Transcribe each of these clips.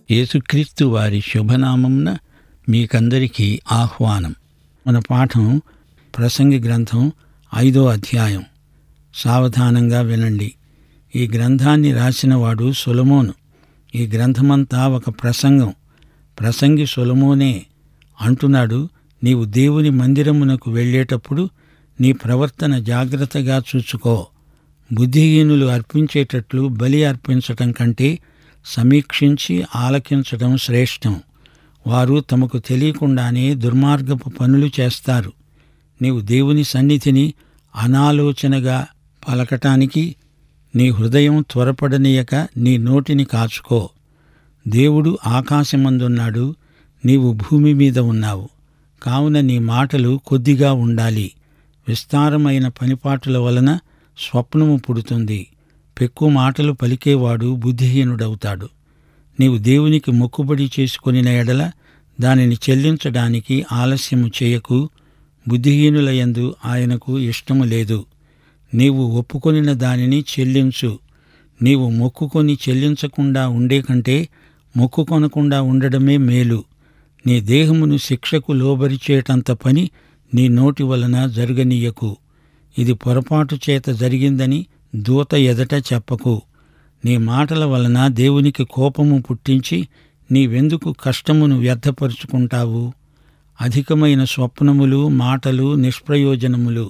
యేసుక్రీస్తు వారి శుభనామంన మీకందరికీ ఆహ్వానం మన పాఠం ప్రసంగి గ్రంథం ఐదో అధ్యాయం సావధానంగా వినండి ఈ గ్రంథాన్ని రాసినవాడు సొలమోను ఈ గ్రంథమంతా ఒక ప్రసంగం ప్రసంగి సొలమోనే అంటున్నాడు నీవు దేవుని మందిరమునకు వెళ్ళేటప్పుడు నీ ప్రవర్తన జాగ్రత్తగా చూచుకో బుద్ధిహీనులు అర్పించేటట్లు బలి అర్పించటం కంటే సమీక్షించి ఆలకించటం శ్రేష్టం వారు తమకు తెలియకుండానే దుర్మార్గపు పనులు చేస్తారు నీవు దేవుని సన్నిధిని అనాలోచనగా పలకటానికి నీ హృదయం త్వరపడనీయక నీ నోటిని కాచుకో దేవుడు ఆకాశమందున్నాడు నీవు భూమి మీద ఉన్నావు కావున నీ మాటలు కొద్దిగా ఉండాలి విస్తారమైన పనిపాటుల వలన స్వప్నము పుడుతుంది పెక్కు మాటలు పలికేవాడు బుద్ధిహీనుడవుతాడు నీవు దేవునికి మొక్కుబడి చేసుకొనిన ఎడల దానిని చెల్లించడానికి ఆలస్యము చేయకు బుద్ధిహీనుల యందు ఆయనకు ఇష్టము లేదు నీవు ఒప్పుకొనిన దానిని చెల్లించు నీవు మొక్కుకొని చెల్లించకుండా ఉండే కంటే మొక్కుకొనకుండా ఉండడమే మేలు నీ దేహమును శిక్షకు లోబరిచేటంత పని నీ నోటి వలన జరగనీయకు ఇది పొరపాటు చేత జరిగిందని దూత ఎదట చెప్పకు నీ మాటల వలన దేవునికి కోపము పుట్టించి నీవెందుకు కష్టమును వ్యర్థపరుచుకుంటావు అధికమైన స్వప్నములు మాటలు నిష్ప్రయోజనములు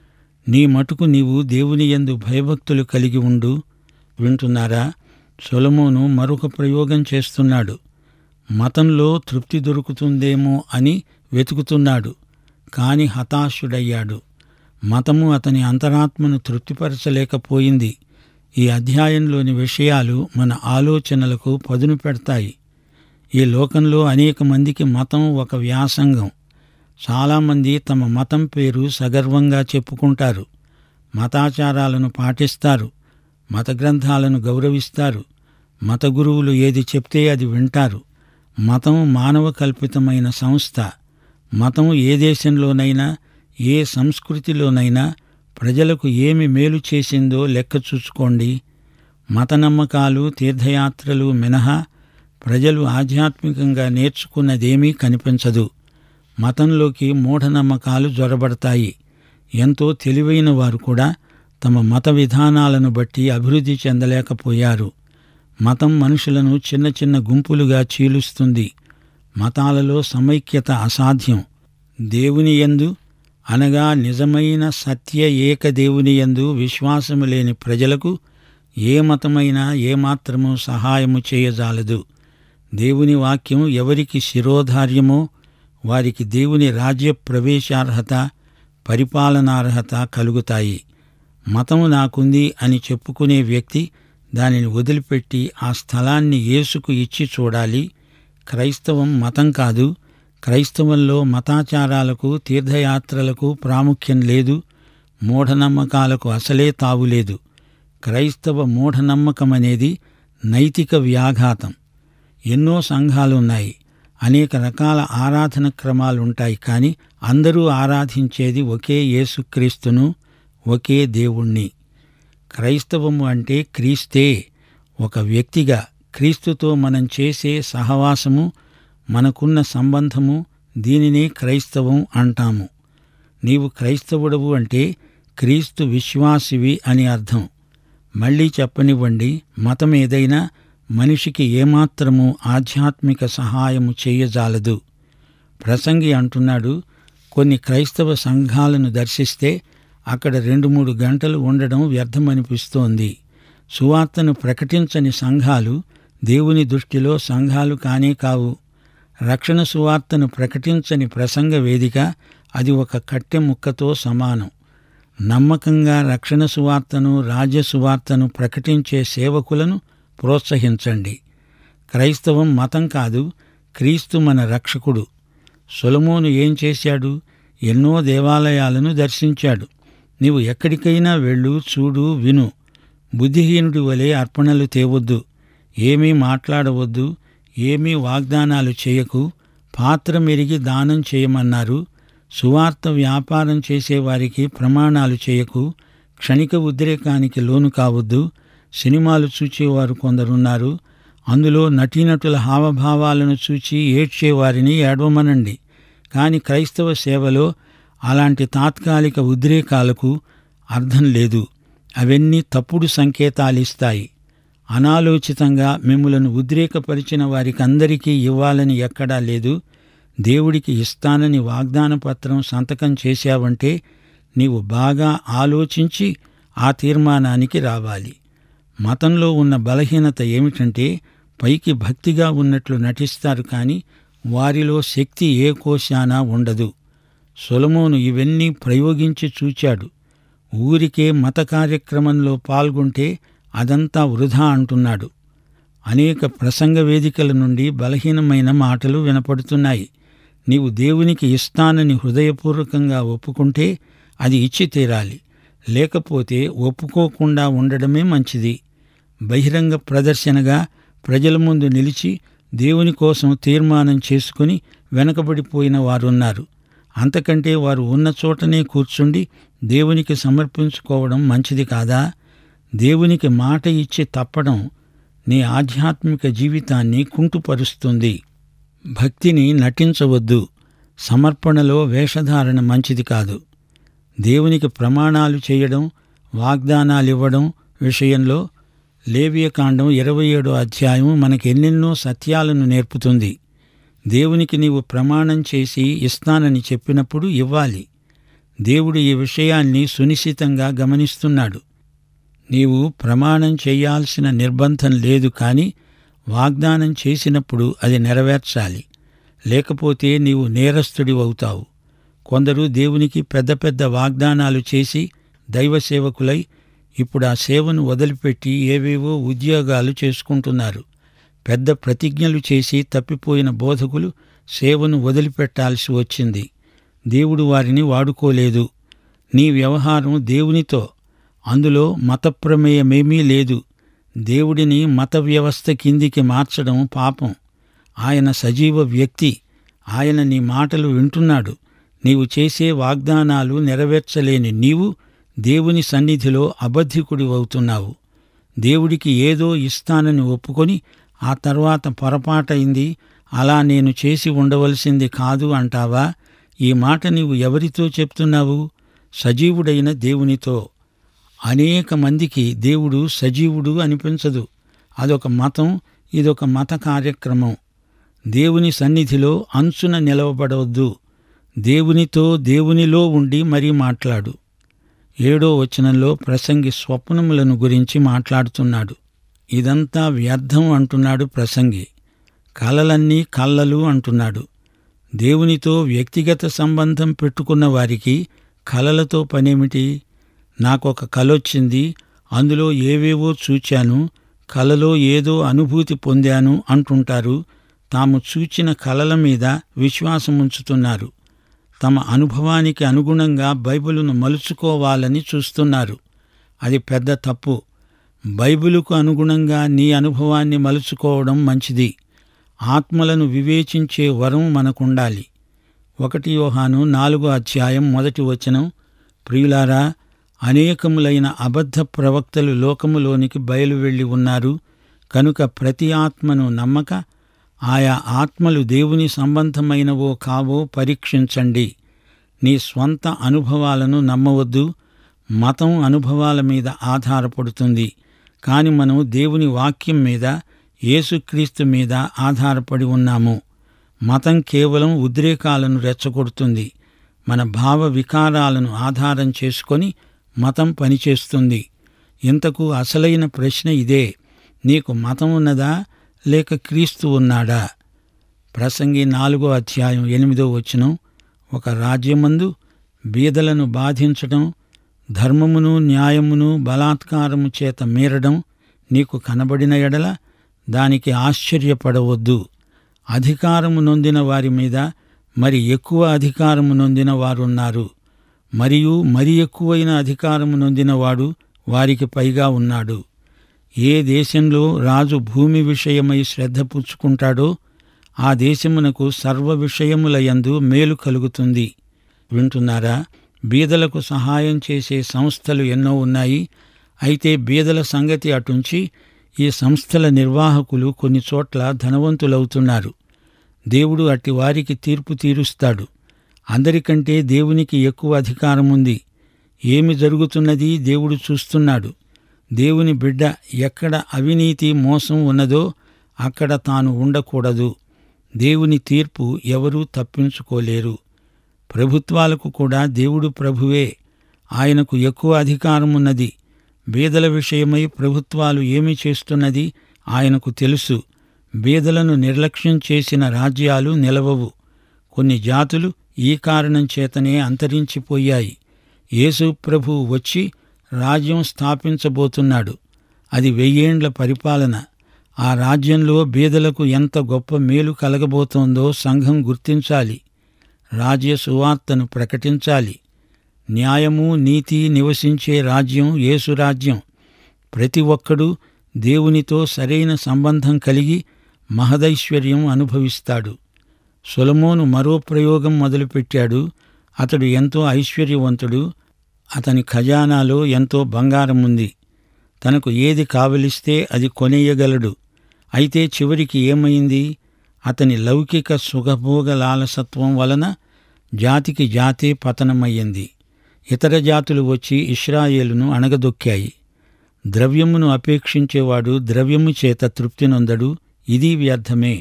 నీ మటుకు నీవు దేవుని యందు భయభక్తులు కలిగి ఉండు వింటున్నారా సొలమోను మరొక ప్రయోగం చేస్తున్నాడు మతంలో తృప్తి దొరుకుతుందేమో అని వెతుకుతున్నాడు కాని హతాశుడయ్యాడు మతము అతని అంతరాత్మను తృప్తిపరచలేకపోయింది ఈ అధ్యాయంలోని విషయాలు మన ఆలోచనలకు పదును పెడతాయి ఈ లోకంలో అనేక మందికి మతం ఒక వ్యాసంగం చాలామంది తమ మతం పేరు సగర్వంగా చెప్పుకుంటారు మతాచారాలను పాటిస్తారు మత గ్రంథాలను గౌరవిస్తారు మత గురువులు ఏది చెప్తే అది వింటారు మతం మానవ కల్పితమైన సంస్థ మతం ఏ దేశంలోనైనా ఏ సంస్కృతిలోనైనా ప్రజలకు ఏమి మేలు చేసిందో లెక్క చూసుకోండి మత నమ్మకాలు తీర్థయాత్రలు మినహా ప్రజలు ఆధ్యాత్మికంగా నేర్చుకున్నదేమీ కనిపించదు మతంలోకి మూఢనమ్మకాలు జొరబడతాయి ఎంతో తెలివైన వారు కూడా తమ మత విధానాలను బట్టి అభివృద్ధి చెందలేకపోయారు మతం మనుషులను చిన్న చిన్న గుంపులుగా చీలుస్తుంది మతాలలో సమైక్యత అసాధ్యం దేవుని యందు అనగా నిజమైన సత్య ఏక దేవుని యందు విశ్వాసము లేని ప్రజలకు ఏ మతమైనా ఏమాత్రము సహాయము చేయజాలదు దేవుని వాక్యం ఎవరికి శిరోధార్యమో వారికి దేవుని రాజ్య ప్రవేశార్హత పరిపాలనార్హత కలుగుతాయి మతము నాకుంది అని చెప్పుకునే వ్యక్తి దానిని వదిలిపెట్టి ఆ స్థలాన్ని యేసుకు ఇచ్చి చూడాలి క్రైస్తవం మతం కాదు క్రైస్తవంలో మతాచారాలకు తీర్థయాత్రలకు ప్రాముఖ్యం లేదు మూఢనమ్మకాలకు అసలే తావులేదు క్రైస్తవ మూఢనమ్మకం అనేది నైతిక వ్యాఘాతం ఎన్నో సంఘాలున్నాయి అనేక రకాల ఆరాధన క్రమాలుంటాయి కానీ అందరూ ఆరాధించేది ఒకే యేసుక్రీస్తును ఒకే దేవుణ్ణి క్రైస్తవము అంటే క్రీస్తే ఒక వ్యక్తిగా క్రీస్తుతో మనం చేసే సహవాసము మనకున్న సంబంధము దీనినే క్రైస్తవం అంటాము నీవు క్రైస్తవుడవు అంటే క్రీస్తు విశ్వాసివి అని అర్థం మళ్ళీ చెప్పనివ్వండి మతం ఏదైనా మనిషికి ఏమాత్రము ఆధ్యాత్మిక సహాయము చేయజాలదు ప్రసంగి అంటున్నాడు కొన్ని క్రైస్తవ సంఘాలను దర్శిస్తే అక్కడ రెండు మూడు గంటలు ఉండడం వ్యర్థమనిపిస్తోంది సువార్తను ప్రకటించని సంఘాలు దేవుని దృష్టిలో సంఘాలు కానే కావు రక్షణ సువార్తను ప్రకటించని ప్రసంగ వేదిక అది ఒక కట్టె ముక్కతో సమానం నమ్మకంగా రక్షణ సువార్తను రాజ్య సువార్తను ప్రకటించే సేవకులను ప్రోత్సహించండి క్రైస్తవం మతం కాదు క్రీస్తు మన రక్షకుడు సొలమోను ఏం చేశాడు ఎన్నో దేవాలయాలను దర్శించాడు నీవు ఎక్కడికైనా వెళ్ళు చూడు విను బుద్ధిహీనుడి వలె అర్పణలు తేవద్దు ఏమీ మాట్లాడవద్దు ఏమీ వాగ్దానాలు చేయకు పాత్ర మెరిగి దానం చేయమన్నారు సువార్త వ్యాపారం చేసేవారికి ప్రమాణాలు చేయకు క్షణిక ఉద్రేకానికి లోను కావద్దు సినిమాలు చూచేవారు కొందరున్నారు అందులో నటీనటుల హావభావాలను చూచి ఏడ్చేవారిని ఏడవమనండి కాని క్రైస్తవ సేవలో అలాంటి తాత్కాలిక ఉద్రేకాలకు అర్థం లేదు అవన్నీ తప్పుడు సంకేతాలిస్తాయి అనాలోచితంగా మిమ్మలను ఉద్రేకపరిచిన వారికి అందరికీ ఇవ్వాలని ఎక్కడా లేదు దేవుడికి ఇస్తానని వాగ్దాన పత్రం సంతకం చేశావంటే నీవు బాగా ఆలోచించి ఆ తీర్మానానికి రావాలి మతంలో ఉన్న బలహీనత ఏమిటంటే పైకి భక్తిగా ఉన్నట్లు నటిస్తారు కానీ వారిలో శక్తి ఏ కోశానా ఉండదు సొలమోను ఇవన్నీ ప్రయోగించి చూచాడు ఊరికే మత కార్యక్రమంలో పాల్గొంటే అదంతా వృధా అంటున్నాడు అనేక ప్రసంగ వేదికల నుండి బలహీనమైన మాటలు వినపడుతున్నాయి నీవు దేవునికి ఇస్తానని హృదయపూర్వకంగా ఒప్పుకుంటే అది ఇచ్చి తీరాలి లేకపోతే ఒప్పుకోకుండా ఉండడమే మంచిది బహిరంగ ప్రదర్శనగా ప్రజల ముందు నిలిచి దేవుని కోసం తీర్మానం చేసుకుని వెనకబడిపోయిన వారున్నారు అంతకంటే వారు ఉన్న చోటనే కూర్చుండి దేవునికి సమర్పించుకోవడం మంచిది కాదా దేవునికి మాట ఇచ్చి తప్పడం నీ ఆధ్యాత్మిక జీవితాన్ని కుంటుపరుస్తుంది భక్తిని నటించవద్దు సమర్పణలో వేషధారణ మంచిది కాదు దేవునికి ప్రమాణాలు చేయడం వాగ్దానాలివ్వడం విషయంలో లేవియకాండం ఇరవై ఏడో అధ్యాయం మనకెన్నెన్నో సత్యాలను నేర్పుతుంది దేవునికి నీవు ప్రమాణం చేసి ఇస్తానని చెప్పినప్పుడు ఇవ్వాలి దేవుడు ఈ విషయాన్ని సునిశ్చితంగా గమనిస్తున్నాడు నీవు ప్రమాణం చేయాల్సిన నిర్బంధం లేదు కానీ వాగ్దానం చేసినప్పుడు అది నెరవేర్చాలి లేకపోతే నీవు నేరస్తుడి అవుతావు కొందరు దేవునికి పెద్ద పెద్ద వాగ్దానాలు చేసి దైవ సేవకులై ఇప్పుడు ఆ సేవను వదిలిపెట్టి ఏవేవో ఉద్యోగాలు చేసుకుంటున్నారు పెద్ద ప్రతిజ్ఞలు చేసి తప్పిపోయిన బోధకులు సేవను వదిలిపెట్టాల్సి వచ్చింది దేవుడు వారిని వాడుకోలేదు నీ వ్యవహారం దేవునితో అందులో మత ప్రమేయమేమీ లేదు దేవుడిని మత వ్యవస్థ కిందికి మార్చడం పాపం ఆయన సజీవ వ్యక్తి ఆయన నీ మాటలు వింటున్నాడు నీవు చేసే వాగ్దానాలు నెరవేర్చలేని నీవు దేవుని సన్నిధిలో అబద్ధికుడి అవుతున్నావు దేవుడికి ఏదో ఇస్తానని ఒప్పుకొని ఆ తర్వాత పొరపాటైంది అలా నేను చేసి ఉండవలసింది కాదు అంటావా ఈ మాట నీవు ఎవరితో చెప్తున్నావు సజీవుడైన దేవునితో అనేక మందికి దేవుడు సజీవుడు అనిపించదు అదొక మతం ఇదొక మత కార్యక్రమం దేవుని సన్నిధిలో అంచున నిలవబడవద్దు దేవునితో దేవునిలో ఉండి మరీ మాట్లాడు ఏడో వచనంలో ప్రసంగి స్వప్నములను గురించి మాట్లాడుతున్నాడు ఇదంతా వ్యర్థం అంటున్నాడు ప్రసంగి కలలన్నీ కళ్ళలు అంటున్నాడు దేవునితో వ్యక్తిగత సంబంధం పెట్టుకున్న వారికి కలలతో పనేమిటి నాకొక కలొచ్చింది అందులో ఏవేవో చూచాను కలలో ఏదో అనుభూతి పొందాను అంటుంటారు తాము చూచిన కలల మీద విశ్వాసముంచుతున్నారు తమ అనుభవానికి అనుగుణంగా బైబిలును మలుచుకోవాలని చూస్తున్నారు అది పెద్ద తప్పు బైబిలుకు అనుగుణంగా నీ అనుభవాన్ని మలుచుకోవడం మంచిది ఆత్మలను వివేచించే వరం మనకుండాలి ఒకటి యోహాను నాలుగో అధ్యాయం మొదటి వచనం ప్రియులారా అనేకములైన అబద్ధ ప్రవక్తలు లోకములోనికి బయలు వెళ్ళి ఉన్నారు కనుక ప్రతి ఆత్మను నమ్మక ఆయా ఆత్మలు దేవుని సంబంధమైనవో కావో పరీక్షించండి నీ స్వంత అనుభవాలను నమ్మవద్దు మతం అనుభవాల మీద ఆధారపడుతుంది కాని మనం దేవుని వాక్యం మీద యేసుక్రీస్తు మీద ఆధారపడి ఉన్నాము మతం కేవలం ఉద్రేకాలను రెచ్చగొడుతుంది మన భావ వికారాలను ఆధారం చేసుకొని మతం పనిచేస్తుంది ఇంతకు అసలైన ప్రశ్న ఇదే నీకు మతం ఉన్నదా లేక క్రీస్తు ఉన్నాడా ప్రసంగి నాలుగో అధ్యాయం ఎనిమిదో వచనం ఒక రాజ్యమందు బీదలను బాధించడం ధర్మమును న్యాయమును బలాత్కారము చేత మీరడం నీకు కనబడిన ఎడల దానికి ఆశ్చర్యపడవద్దు అధికారము నొందిన వారి మీద మరి ఎక్కువ అధికారము నొందిన వారున్నారు మరియు మరి ఎక్కువైన అధికారము నొందినవాడు వారికి పైగా ఉన్నాడు ఏ దేశంలో రాజు భూమి విషయమై శ్రద్ధ పుచ్చుకుంటాడో ఆ దేశమునకు సర్వ విషయములయందు మేలు కలుగుతుంది వింటున్నారా బీదలకు సహాయం చేసే సంస్థలు ఎన్నో ఉన్నాయి అయితే బీదల సంగతి అటుంచి ఈ సంస్థల నిర్వాహకులు కొన్ని చోట్ల ధనవంతులవుతున్నారు దేవుడు అట్టి వారికి తీర్పు తీరుస్తాడు అందరికంటే దేవునికి ఎక్కువ అధికారం ఉంది ఏమి జరుగుతున్నది దేవుడు చూస్తున్నాడు దేవుని బిడ్డ ఎక్కడ అవినీతి మోసం ఉన్నదో అక్కడ తాను ఉండకూడదు దేవుని తీర్పు ఎవరూ తప్పించుకోలేరు ప్రభుత్వాలకు కూడా దేవుడు ప్రభువే ఆయనకు ఎక్కువ అధికారం ఉన్నది బీదల విషయమై ప్రభుత్వాలు ఏమి చేస్తున్నది ఆయనకు తెలుసు బీదలను నిర్లక్ష్యం చేసిన రాజ్యాలు నిలవవు కొన్ని జాతులు ఈ కారణం చేతనే అంతరించిపోయాయి యేసు ప్రభు వచ్చి రాజ్యం స్థాపించబోతున్నాడు అది వెయ్యేండ్ల పరిపాలన ఆ రాజ్యంలో బీదలకు ఎంత గొప్ప మేలు కలగబోతోందో సంఘం గుర్తించాలి రాజ్య సువార్తను ప్రకటించాలి న్యాయము నీతి నివసించే రాజ్యం యేసు రాజ్యం ప్రతి ఒక్కడూ దేవునితో సరైన సంబంధం కలిగి మహదైశ్వర్యం అనుభవిస్తాడు సొలమోను మరో ప్రయోగం మొదలుపెట్టాడు అతడు ఎంతో ఐశ్వర్యవంతుడు అతని ఖజానాలో ఎంతో బంగారం ఉంది తనకు ఏది కావలిస్తే అది కొనేయగలడు అయితే చివరికి ఏమైంది అతని లౌకిక సుఖభోగ లాలసత్వం వలన జాతికి జాతే పతనమయ్యింది ఇతర జాతులు వచ్చి ఇస్రాయేలును అణగదొక్కాయి ద్రవ్యమును అపేక్షించేవాడు ద్రవ్యము చేత తృప్తి నొందడు ఇది వ్యర్థమే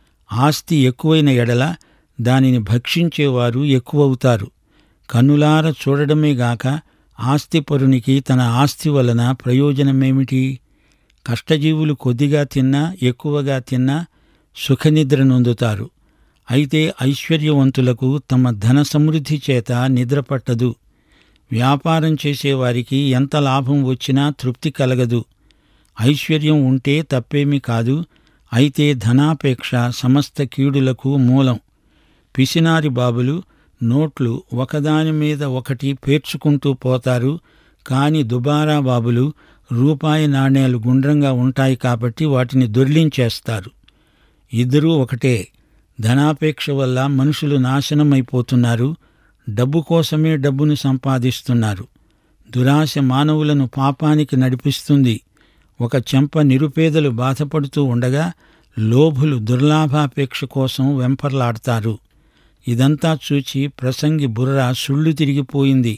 ఆస్తి ఎక్కువైన ఎడల దానిని భక్షించేవారు ఎక్కువవుతారు కన్నులార చూడడమే గాక ఆస్తిపరునికి తన ఆస్తి వలన ప్రయోజనమేమిటి కష్టజీవులు కొద్దిగా తిన్నా ఎక్కువగా తిన్నా సుఖనిద్ర నొందుతారు అయితే ఐశ్వర్యవంతులకు తమ ధన సమృద్ధి చేత నిద్ర పట్టదు వ్యాపారం చేసేవారికి ఎంత లాభం వచ్చినా తృప్తి కలగదు ఐశ్వర్యం ఉంటే తప్పేమీ కాదు అయితే ధనాపేక్ష సమస్త కీడులకు మూలం పిసినారి బాబులు నోట్లు ఒకదాని మీద ఒకటి పేర్చుకుంటూ పోతారు కాని దుబారా బాబులు రూపాయి నాణేలు గుండ్రంగా ఉంటాయి కాబట్టి వాటిని దొర్లించేస్తారు ఇద్దరూ ఒకటే ధనాపేక్ష వల్ల మనుషులు నాశనమైపోతున్నారు డబ్బు కోసమే డబ్బును సంపాదిస్తున్నారు దురాశ మానవులను పాపానికి నడిపిస్తుంది ఒక చెంప నిరుపేదలు బాధపడుతూ ఉండగా లోభులు దుర్లాభాపేక్ష కోసం వెంపర్లాడతారు ఇదంతా చూచి ప్రసంగి బుర్ర సుళ్ళు తిరిగిపోయింది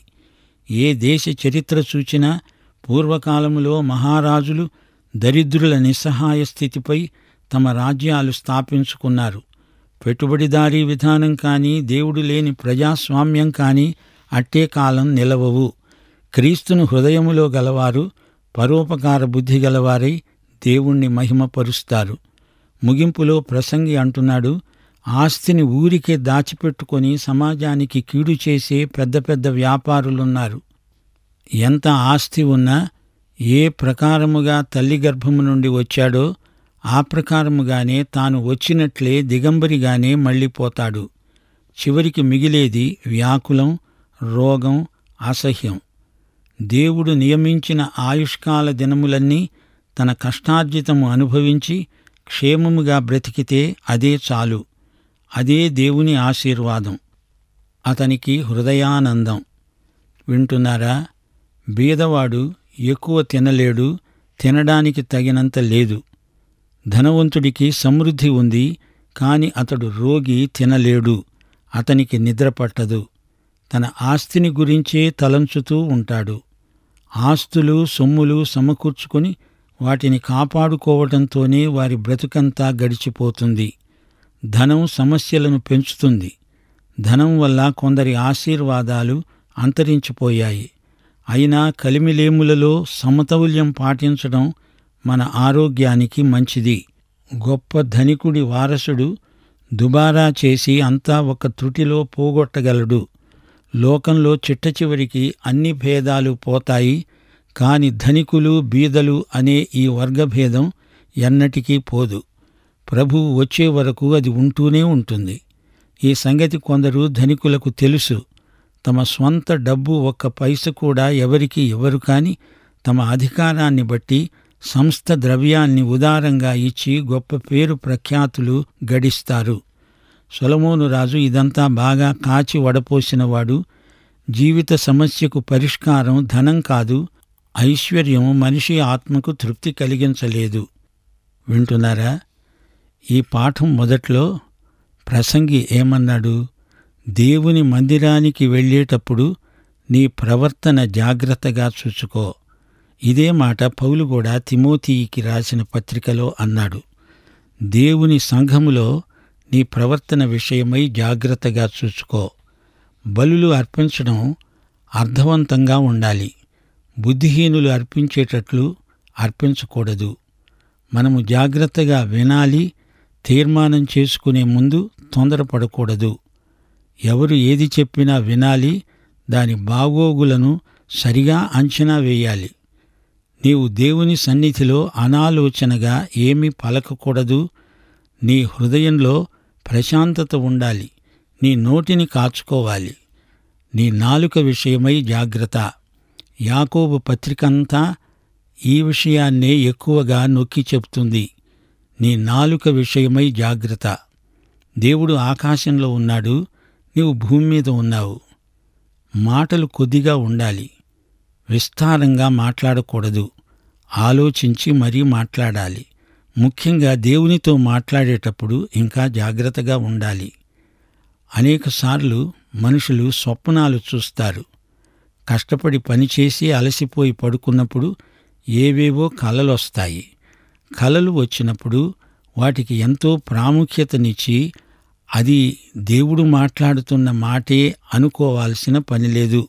ఏ దేశ చరిత్ర చూచినా పూర్వకాలములో మహారాజులు దరిద్రుల నిస్సహాయ స్థితిపై తమ రాజ్యాలు స్థాపించుకున్నారు పెట్టుబడిదారీ విధానం కానీ దేవుడు లేని ప్రజాస్వామ్యం కానీ అట్టే కాలం నిలవవు క్రీస్తును హృదయములో గలవారు పరోపకార బుద్ధి గలవారై దేవుణ్ణి మహిమపరుస్తారు ముగింపులో ప్రసంగి అంటున్నాడు ఆస్తిని ఊరికే దాచిపెట్టుకొని సమాజానికి కీడు చేసే పెద్ద పెద్ద వ్యాపారులున్నారు ఎంత ఆస్తి ఉన్నా ఏ ప్రకారముగా తల్లి గర్భము నుండి వచ్చాడో ఆ ప్రకారముగానే తాను వచ్చినట్లే దిగంబరిగానే మళ్ళీపోతాడు చివరికి మిగిలేది వ్యాకులం రోగం అసహ్యం దేవుడు నియమించిన ఆయుష్కాల దినములన్నీ తన కష్టార్జితము అనుభవించి క్షేమముగా బ్రతికితే అదే చాలు అదే దేవుని ఆశీర్వాదం అతనికి హృదయానందం వింటున్నారా బీదవాడు ఎక్కువ తినలేడు తినడానికి తగినంత లేదు ధనవంతుడికి సమృద్ధి ఉంది కాని అతడు రోగి తినలేడు అతనికి నిద్ర పట్టదు తన ఆస్తిని గురించే తలంచుతూ ఉంటాడు ఆస్తులు సొమ్ములు సమకూర్చుకొని వాటిని కాపాడుకోవటంతోనే వారి బ్రతుకంతా గడిచిపోతుంది ధనం సమస్యలను పెంచుతుంది ధనం వల్ల కొందరి ఆశీర్వాదాలు అంతరించిపోయాయి అయినా కలిమిలేములలో సమతౌల్యం పాటించడం మన ఆరోగ్యానికి మంచిది గొప్ప ధనికుడి వారసుడు దుబారా చేసి అంతా ఒక త్రుటిలో పోగొట్టగలడు లోకంలో చిట్ట చివరికి అన్ని భేదాలు పోతాయి కాని ధనికులు బీదలు అనే ఈ వర్గభేదం ఎన్నటికీ పోదు ప్రభువు వచ్చే వరకు అది ఉంటూనే ఉంటుంది ఈ సంగతి కొందరు ధనికులకు తెలుసు తమ స్వంత డబ్బు ఒక్క పైస కూడా ఎవరికి ఇవ్వరు కాని తమ అధికారాన్ని బట్టి సంస్థ ద్రవ్యాన్ని ఉదారంగా ఇచ్చి గొప్ప పేరు ప్రఖ్యాతులు గడిస్తారు సొలమోను రాజు ఇదంతా బాగా కాచి వడపోసినవాడు జీవిత సమస్యకు పరిష్కారం ధనం కాదు ఐశ్వర్యం మనిషి ఆత్మకు తృప్తి కలిగించలేదు వింటున్నారా ఈ పాఠం మొదట్లో ప్రసంగి ఏమన్నాడు దేవుని మందిరానికి వెళ్ళేటప్పుడు నీ ప్రవర్తన జాగ్రత్తగా చూసుకో ఇదే మాట పౌలు కూడా తిమోతికి రాసిన పత్రికలో అన్నాడు దేవుని సంఘములో నీ ప్రవర్తన విషయమై జాగ్రత్తగా చూసుకో బలులు అర్పించడం అర్థవంతంగా ఉండాలి బుద్ధిహీనులు అర్పించేటట్లు అర్పించకూడదు మనము జాగ్రత్తగా వినాలి తీర్మానం చేసుకునే ముందు తొందరపడకూడదు ఎవరు ఏది చెప్పినా వినాలి దాని బాగోగులను సరిగా అంచనా వేయాలి నీవు దేవుని సన్నిధిలో అనాలోచనగా ఏమీ పలకకూడదు నీ హృదయంలో ప్రశాంతత ఉండాలి నీ నోటిని కాచుకోవాలి నీ నాలుక విషయమై జాగ్రత్త యాకోబు పత్రికంతా ఈ విషయాన్నే ఎక్కువగా నొక్కి చెప్తుంది నీ నాలుక విషయమై జాగ్రత్త దేవుడు ఆకాశంలో ఉన్నాడు నీవు భూమి మీద ఉన్నావు మాటలు కొద్దిగా ఉండాలి విస్తారంగా మాట్లాడకూడదు ఆలోచించి మరీ మాట్లాడాలి ముఖ్యంగా దేవునితో మాట్లాడేటప్పుడు ఇంకా జాగ్రత్తగా ఉండాలి అనేకసార్లు మనుషులు స్వప్నాలు చూస్తారు కష్టపడి పనిచేసి అలసిపోయి పడుకున్నప్పుడు ఏవేవో కలలొస్తాయి కలలు వచ్చినప్పుడు వాటికి ఎంతో ప్రాముఖ్యతనిచ్చి అది దేవుడు మాట్లాడుతున్న మాటే అనుకోవాల్సిన పని లేదు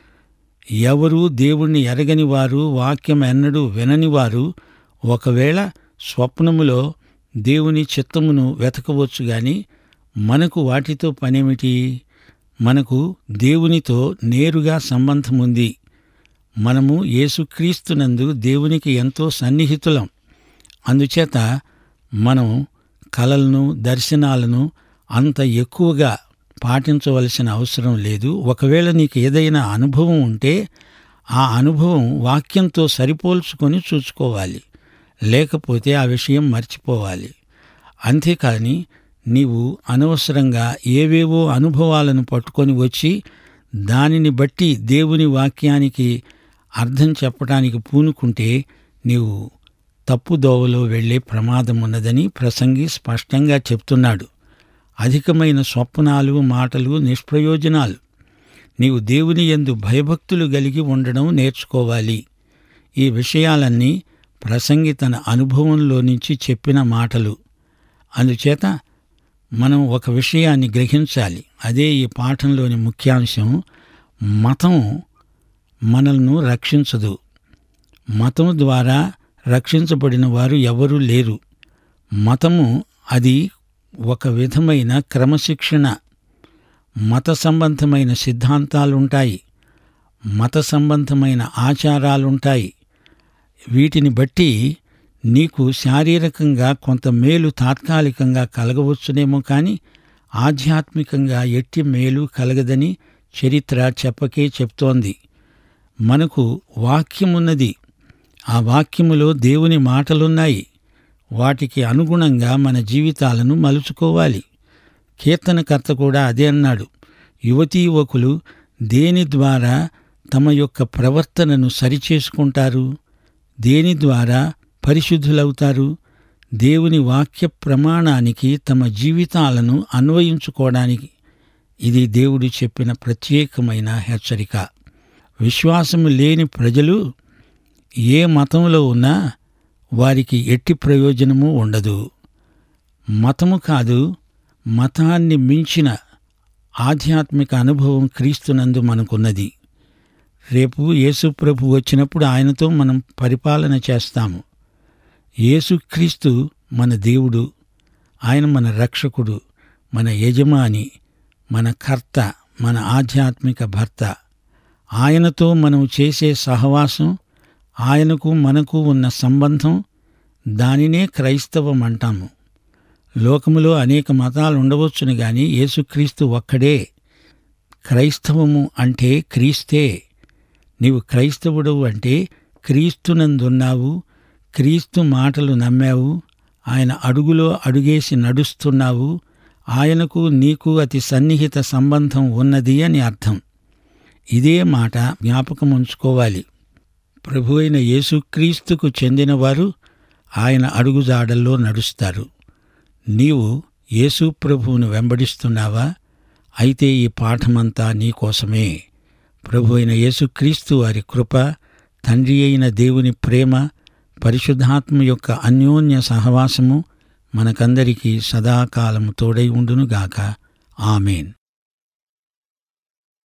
ఎవరు దేవుణ్ణి ఎరగని వారు వాక్యం ఎన్నడూ వినని వారు ఒకవేళ స్వప్నములో దేవుని చిత్తమును వెతకవచ్చు గాని మనకు వాటితో పనేమిటి మనకు దేవునితో నేరుగా సంబంధం ఉంది మనము యేసుక్రీస్తునందు దేవునికి ఎంతో సన్నిహితులం అందుచేత మనం కలలను దర్శనాలను అంత ఎక్కువగా పాటించవలసిన అవసరం లేదు ఒకవేళ నీకు ఏదైనా అనుభవం ఉంటే ఆ అనుభవం వాక్యంతో సరిపోల్చుకొని చూసుకోవాలి లేకపోతే ఆ విషయం మర్చిపోవాలి అంతేకాని నీవు అనవసరంగా ఏవేవో అనుభవాలను పట్టుకొని వచ్చి దానిని బట్టి దేవుని వాక్యానికి అర్థం చెప్పడానికి పూనుకుంటే నీవు తప్పుదోవలో వెళ్లే ప్రమాదం ఉన్నదని ప్రసంగి స్పష్టంగా చెప్తున్నాడు అధికమైన స్వప్నాలు మాటలు నిష్ప్రయోజనాలు నీవు దేవుని యందు భయభక్తులు కలిగి ఉండడం నేర్చుకోవాలి ఈ విషయాలన్నీ ప్రసంగి తన అనుభవంలో నుంచి చెప్పిన మాటలు అందుచేత మనం ఒక విషయాన్ని గ్రహించాలి అదే ఈ పాఠంలోని ముఖ్యాంశం మతం మనల్ని రక్షించదు మతం ద్వారా రక్షించబడిన వారు ఎవరూ లేరు మతము అది ఒక విధమైన క్రమశిక్షణ మత సంబంధమైన సిద్ధాంతాలుంటాయి మత సంబంధమైన ఆచారాలుంటాయి వీటిని బట్టి నీకు శారీరకంగా కొంత మేలు తాత్కాలికంగా కలగవచ్చునేమో కానీ ఆధ్యాత్మికంగా ఎట్టి మేలు కలగదని చరిత్ర చెప్పకే చెప్తోంది మనకు వాక్యమున్నది ఆ వాక్యములో దేవుని మాటలున్నాయి వాటికి అనుగుణంగా మన జీవితాలను మలుచుకోవాలి కీర్తనకర్త కూడా అదే అన్నాడు యువతీ యువకులు దేని ద్వారా తమ యొక్క ప్రవర్తనను సరిచేసుకుంటారు దేని ద్వారా పరిశుద్ధులవుతారు దేవుని వాక్య ప్రమాణానికి తమ జీవితాలను అన్వయించుకోవడానికి ఇది దేవుడు చెప్పిన ప్రత్యేకమైన హెచ్చరిక విశ్వాసము లేని ప్రజలు ఏ మతంలో ఉన్నా వారికి ఎట్టి ప్రయోజనము ఉండదు మతము కాదు మతాన్ని మించిన ఆధ్యాత్మిక అనుభవం క్రీస్తునందు మనకున్నది రేపు యేసుప్రభు వచ్చినప్పుడు ఆయనతో మనం పరిపాలన చేస్తాము యేసుక్రీస్తు మన దేవుడు ఆయన మన రక్షకుడు మన యజమాని మన కర్త మన ఆధ్యాత్మిక భర్త ఆయనతో మనం చేసే సహవాసం ఆయనకు మనకు ఉన్న సంబంధం దానినే క్రైస్తవం అంటాము లోకములో అనేక మతాలు ఉండవచ్చును గాని యేసుక్రీస్తు ఒక్కడే క్రైస్తవము అంటే క్రీస్తే నీవు క్రైస్తవుడవు అంటే క్రీస్తునందున్నావు క్రీస్తు మాటలు నమ్మావు ఆయన అడుగులో అడుగేసి నడుస్తున్నావు ఆయనకు నీకు అతి సన్నిహిత సంబంధం ఉన్నది అని అర్థం ఇదే మాట జ్ఞాపకం ఉంచుకోవాలి ప్రభు అయిన యేసుక్రీస్తుకు చెందినవారు ఆయన అడుగుజాడల్లో నడుస్తారు నీవు యేసు ప్రభువును వెంబడిస్తున్నావా అయితే ఈ పాఠమంతా నీకోసమే ప్రభు అయిన యేసుక్రీస్తు వారి కృప తండ్రి అయిన దేవుని ప్రేమ పరిశుద్ధాత్మ యొక్క అన్యోన్య సహవాసము మనకందరికీ సదాకాలము తోడై ఉండునుగాక ఆమెన్